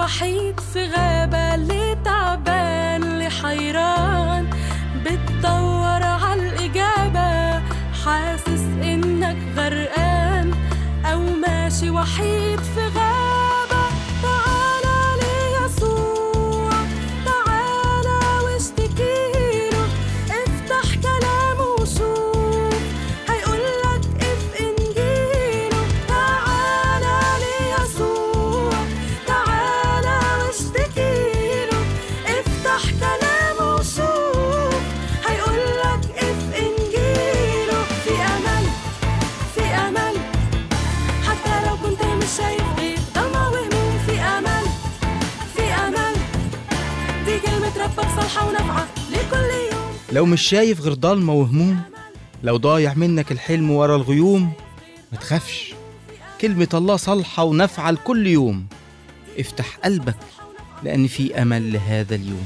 وحيد في غابة اللي تعبان اللي حيران بتدور عالإجابة حاسس إنك غرقان أو ماشي وحيد في غابة تعالى ليسوع تعالى واشتكيله افتح كلامه وشوف هيقولك اف انجيله تعالى ليسوع تعالى واشتكيله افتح كلامه وشوف هيقولك اف انجيله في امل في امل حتى لو كنت مش شايف غير ضلمة وهموم في امل في امل دي كلمة ربك صالحة ونافعة لكل يوم لو مش شايف غير ضلمة وهموم لو ضايع منك الحلم ورا الغيوم ما تخافش كلمة الله صالحة ونافعة لكل يوم افتح قلبك لأن في أمل لهذا اليوم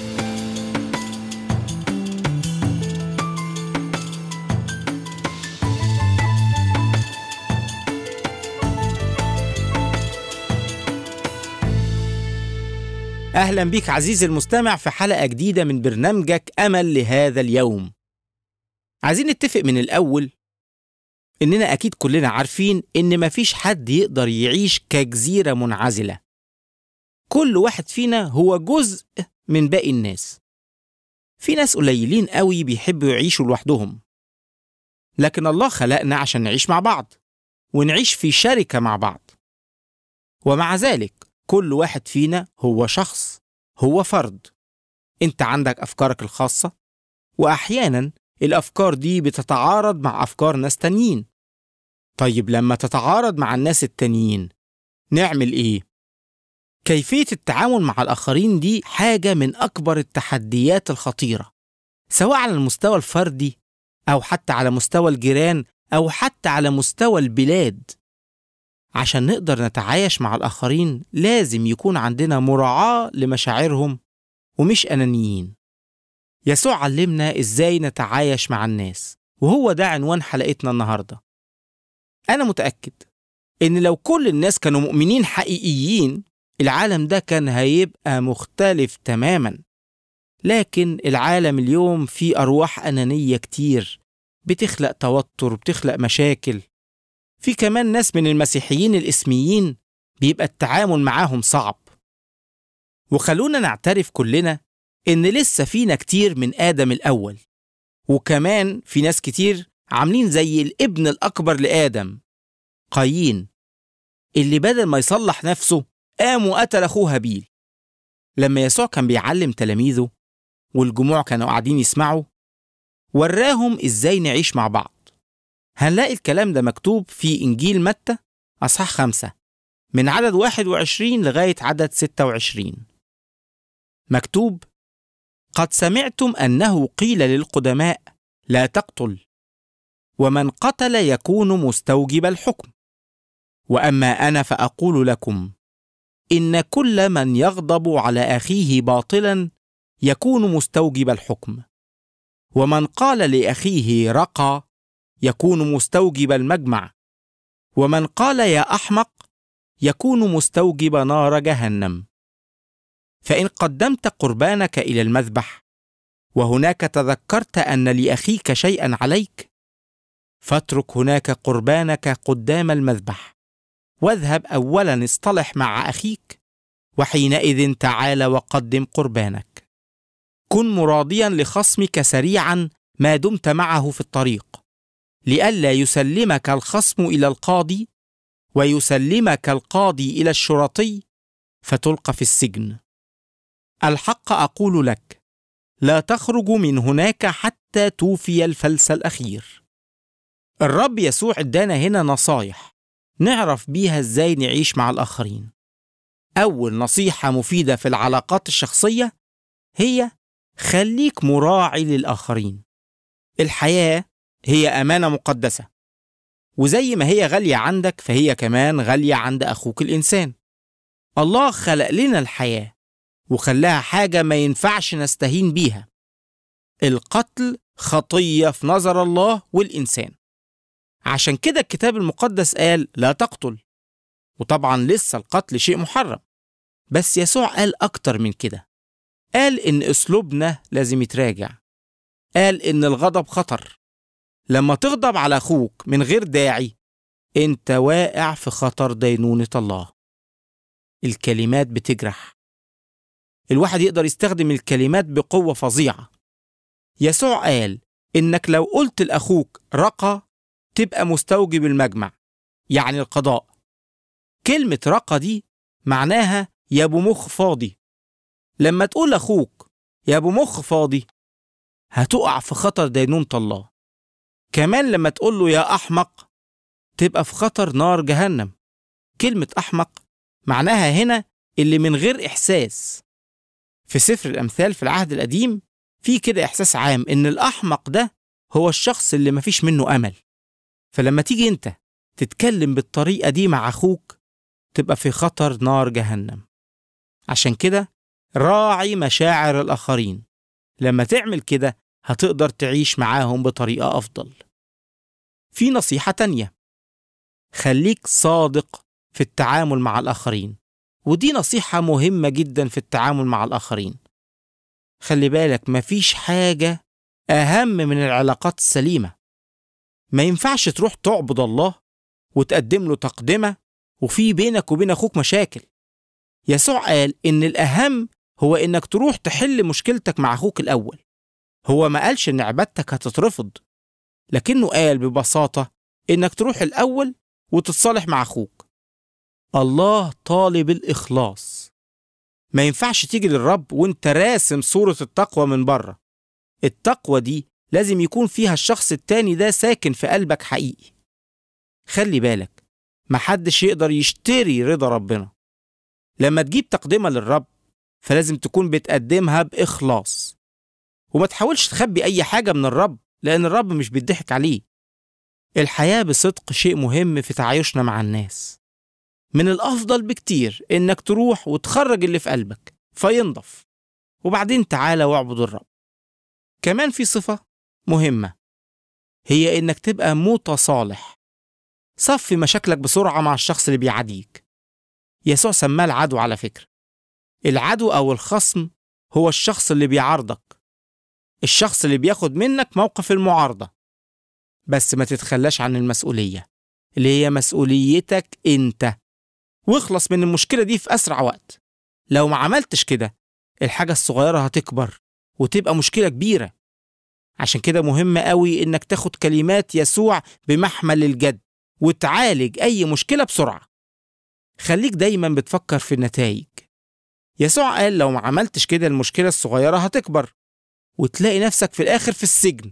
أهلا بيك عزيزي المستمع في حلقة جديدة من برنامجك أمل لهذا اليوم عايزين نتفق من الأول إننا أكيد كلنا عارفين إن مفيش حد يقدر يعيش كجزيرة منعزلة كل واحد فينا هو جزء من باقي الناس في ناس قليلين قوي بيحبوا يعيشوا لوحدهم لكن الله خلقنا عشان نعيش مع بعض ونعيش في شركة مع بعض ومع ذلك كل واحد فينا هو شخص هو فرد انت عندك افكارك الخاصه واحيانا الافكار دي بتتعارض مع افكار ناس تانيين طيب لما تتعارض مع الناس التانيين نعمل ايه كيفيه التعامل مع الاخرين دي حاجه من اكبر التحديات الخطيره سواء على المستوى الفردي او حتى على مستوى الجيران او حتى على مستوى البلاد عشان نقدر نتعايش مع الآخرين لازم يكون عندنا مراعاة لمشاعرهم ومش أنانيين. يسوع علمنا إزاي نتعايش مع الناس وهو ده عنوان حلقتنا النهاردة. أنا متأكد إن لو كل الناس كانوا مؤمنين حقيقيين العالم ده كان هيبقى مختلف تماما. لكن العالم اليوم فيه أرواح أنانية كتير بتخلق توتر بتخلق مشاكل في كمان ناس من المسيحيين الاسميين بيبقى التعامل معاهم صعب وخلونا نعترف كلنا إن لسه فينا كتير من آدم الأول وكمان في ناس كتير عاملين زي الابن الأكبر لآدم قايين اللي بدل ما يصلح نفسه قام وقتل أخوه هابيل لما يسوع كان بيعلم تلاميذه والجموع كانوا قاعدين يسمعوا وراهم إزاي نعيش مع بعض هنلاقي الكلام ده مكتوب في إنجيل متى أصحاح خمسة من عدد 21 لغاية عدد 26 مكتوب قد سمعتم أنه قيل للقدماء لا تقتل ومن قتل يكون مستوجب الحكم وأما أنا فأقول لكم إن كل من يغضب على أخيه باطلا يكون مستوجب الحكم ومن قال لأخيه رقى يكون مستوجب المجمع ومن قال يا احمق يكون مستوجب نار جهنم فان قدمت قربانك الى المذبح وهناك تذكرت ان لاخيك شيئا عليك فاترك هناك قربانك قدام المذبح واذهب اولا اصطلح مع اخيك وحينئذ تعال وقدم قربانك كن مراضيا لخصمك سريعا ما دمت معه في الطريق لئلا يسلمك الخصم الى القاضي ويسلمك القاضي الى الشرطي فتلقى في السجن الحق اقول لك لا تخرج من هناك حتى توفي الفلس الاخير الرب يسوع ادانا هنا نصايح نعرف بيها ازاي نعيش مع الاخرين اول نصيحه مفيده في العلاقات الشخصيه هي خليك مراعي للاخرين الحياه هي امانه مقدسه وزي ما هي غاليه عندك فهي كمان غاليه عند اخوك الانسان الله خلق لنا الحياه وخلاها حاجه ما ينفعش نستهين بيها القتل خطيه في نظر الله والانسان عشان كده الكتاب المقدس قال لا تقتل وطبعا لسه القتل شيء محرم بس يسوع قال أكتر من كده قال إن أسلوبنا لازم يتراجع قال إن الغضب خطر لما تغضب على أخوك من غير داعي أنت واقع في خطر دينونة الله الكلمات بتجرح الواحد يقدر يستخدم الكلمات بقوة فظيعة يسوع قال إنك لو قلت لأخوك رقى تبقى مستوجب المجمع يعني القضاء كلمة رقى دي معناها يا أبو مخ فاضي لما تقول لأخوك يا أبو مخ فاضي هتقع في خطر دينونة الله كمان لما تقول له يا أحمق تبقى في خطر نار جهنم كلمة أحمق معناها هنا اللي من غير إحساس في سفر الأمثال في العهد القديم في كده إحساس عام إن الأحمق ده هو الشخص اللي مفيش منه أمل فلما تيجي أنت تتكلم بالطريقة دي مع أخوك تبقى في خطر نار جهنم عشان كده راعي مشاعر الآخرين لما تعمل كده هتقدر تعيش معاهم بطريقة أفضل في نصيحة تانية خليك صادق في التعامل مع الآخرين ودي نصيحة مهمة جدا في التعامل مع الآخرين خلي بالك مفيش حاجة أهم من العلاقات السليمة ما ينفعش تروح تعبد الله وتقدم له تقدمة وفي بينك وبين أخوك مشاكل يسوع قال إن الأهم هو إنك تروح تحل مشكلتك مع أخوك الأول هو ما قالش إن عبادتك هتترفض لكنه قال ببساطة إنك تروح الأول وتتصالح مع أخوك الله طالب الإخلاص ما ينفعش تيجي للرب وانت راسم صورة التقوى من بره التقوى دي لازم يكون فيها الشخص التاني ده ساكن في قلبك حقيقي خلي بالك محدش يقدر يشتري رضا ربنا لما تجيب تقدمة للرب فلازم تكون بتقدمها بإخلاص وما تحاولش تخبي أي حاجة من الرب لأن الرب مش بيضحك عليه الحياة بصدق شيء مهم في تعايشنا مع الناس من الأفضل بكتير إنك تروح وتخرج اللي في قلبك فينضف وبعدين تعالى واعبد الرب كمان في صفة مهمة هي إنك تبقى متصالح صفي مشاكلك بسرعة مع الشخص اللي بيعاديك يسوع سماه العدو على فكرة العدو أو الخصم هو الشخص اللي بيعارضك الشخص اللي بياخد منك موقف المعارضة بس ما تتخلاش عن المسؤولية اللي هي مسؤوليتك انت واخلص من المشكلة دي في أسرع وقت لو ما عملتش كده الحاجة الصغيرة هتكبر وتبقى مشكلة كبيرة عشان كده مهم قوي إنك تاخد كلمات يسوع بمحمل الجد وتعالج أي مشكلة بسرعة خليك دايما بتفكر في النتائج يسوع قال لو ما عملتش كده المشكلة الصغيرة هتكبر وتلاقي نفسك في الآخر في السجن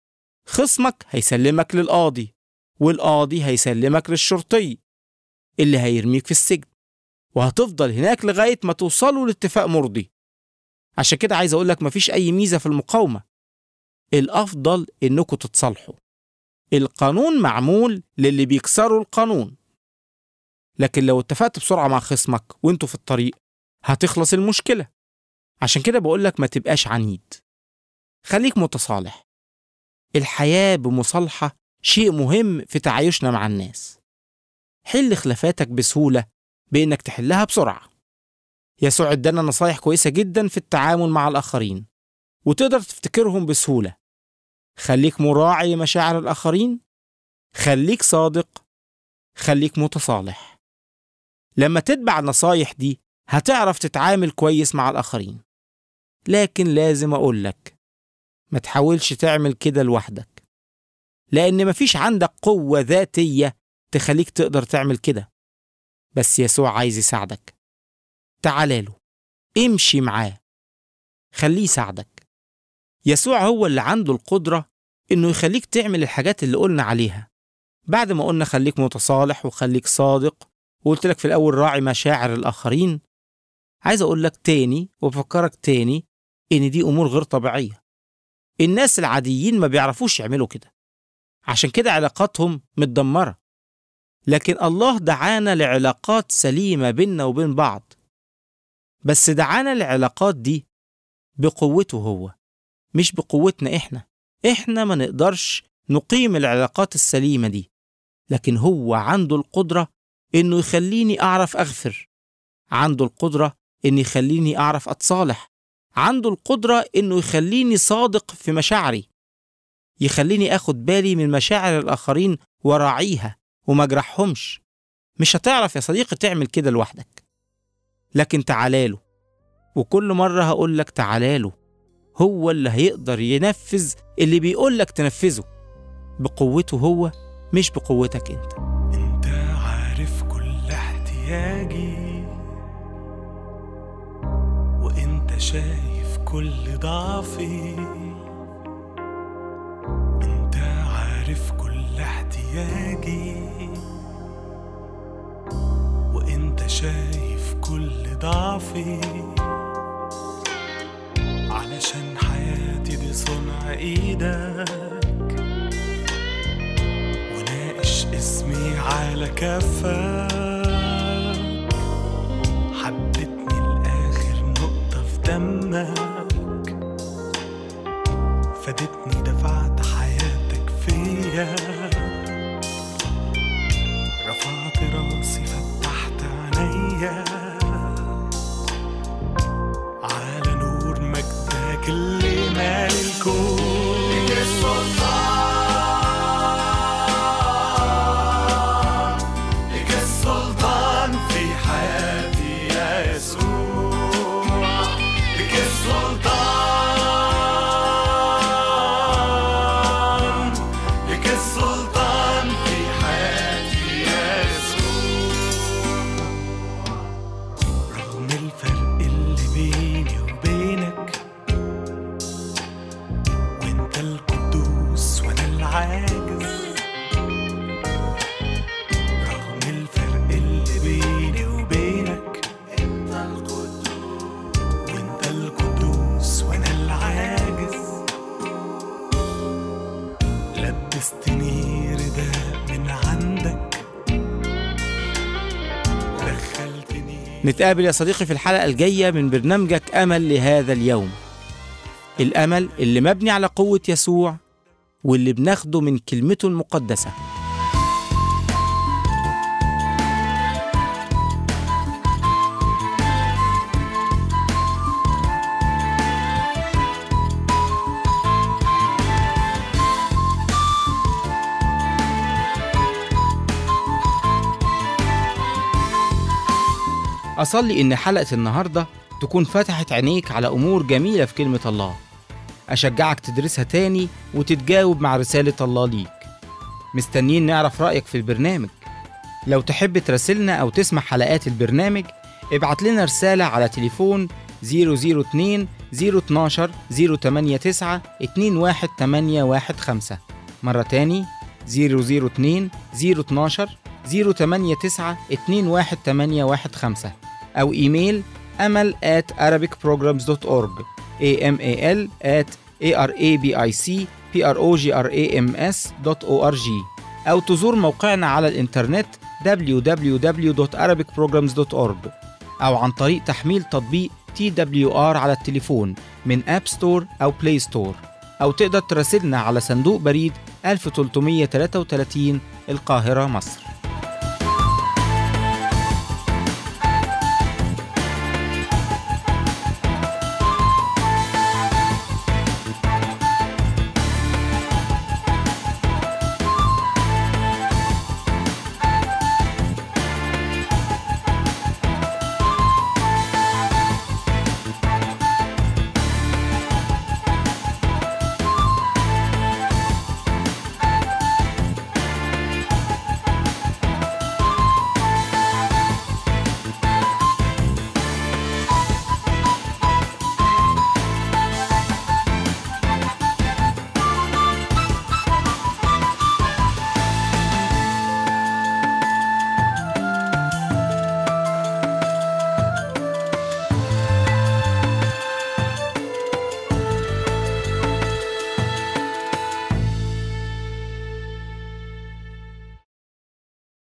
خصمك هيسلمك للقاضي والقاضي هيسلمك للشرطي اللي هيرميك في السجن وهتفضل هناك لغاية ما توصلوا لاتفاق مرضي عشان كده عايز أقولك مفيش أي ميزة في المقاومة الأفضل إنكم تتصالحوا القانون معمول للي بيكسروا القانون لكن لو اتفقت بسرعة مع خصمك وانتوا في الطريق هتخلص المشكلة عشان كده بقولك ما تبقاش عنيد خليك متصالح الحياة بمصالحة شيء مهم في تعايشنا مع الناس حل خلافاتك بسهولة بإنك تحلها بسرعة يسوع ادانا نصايح كويسة جدا في التعامل مع الآخرين وتقدر تفتكرهم بسهولة خليك مراعي لمشاعر الآخرين خليك صادق خليك متصالح لما تتبع النصايح دي هتعرف تتعامل كويس مع الآخرين لكن لازم أقولك ما تحاولش تعمل كده لوحدك لأن مفيش عندك قوة ذاتية تخليك تقدر تعمل كده بس يسوع عايز يساعدك تعال له امشي معاه خليه يساعدك يسوع هو اللي عنده القدرة إنه يخليك تعمل الحاجات اللي قلنا عليها بعد ما قلنا خليك متصالح وخليك صادق وقلت لك في الأول راعي مشاعر الآخرين عايز أقول لك تاني وبفكرك تاني إن دي أمور غير طبيعية الناس العاديين ما بيعرفوش يعملوا كده عشان كده علاقاتهم متدمرة لكن الله دعانا لعلاقات سليمة بيننا وبين بعض بس دعانا العلاقات دي بقوته هو مش بقوتنا إحنا إحنا ما نقدرش نقيم العلاقات السليمة دي لكن هو عنده القدرة إنه يخليني أعرف أغفر عنده القدرة إن يخليني أعرف أتصالح عنده القدرة إنه يخليني صادق في مشاعري يخليني أخد بالي من مشاعر الآخرين وراعيها وما أجرحهمش مش هتعرف يا صديقي تعمل كده لوحدك لكن تعالاله وكل مرة هقول لك تعالاله هو اللي هيقدر ينفذ اللي بيقول لك تنفذه بقوته هو مش بقوتك انت انت عارف كل احتياجي وانت شايف كل ضعفي انت عارف كل احتياجي وانت شايف كل ضعفي علشان حياتي دي صنع ايدك وناقش اسمي على كفك حبتني لآخر نقطة في دمك فادتني دفعت حياتك فيا رفعت راسي فتحت عينيا على نور مجدك اللي مال الكون لك السلطان لك السلطان في حياتي يا يسوع لك السلطان لك السلطان في حياتي يا يسوع رغم الفرق اللي بيني وبينك وانت القدوس وانا العاجز رغم الفرق اللي بيني وبينك انت القدوس وانت القدوس وانا العاجز لبستني رداء من عندك دخلتني نتقابل يا صديقي في الحلقة الجاية من برنامجك أمل لهذا اليوم الأمل اللي مبني على قوة يسوع واللي بناخده من كلمته المقدسة أصلي إن حلقة النهاردة تكون فتحت عينيك على أمور جميلة في كلمة الله أشجعك تدرسها تاني وتتجاوب مع رسالة الله ليك مستنيين نعرف رأيك في البرنامج لو تحب تراسلنا أو تسمع حلقات البرنامج ابعت لنا رسالة على تليفون 002 012 089 21815 مرة تاني 002 012 089 21815 أو إيميل أمل at arabicprograms.org amal at arabicprograms.org أو تزور موقعنا على الإنترنت www.arabicprograms.org أو عن طريق تحميل تطبيق TWR على التليفون من أب ستور أو بلاي ستور أو تقدر تراسلنا على صندوق بريد 1333 القاهرة مصر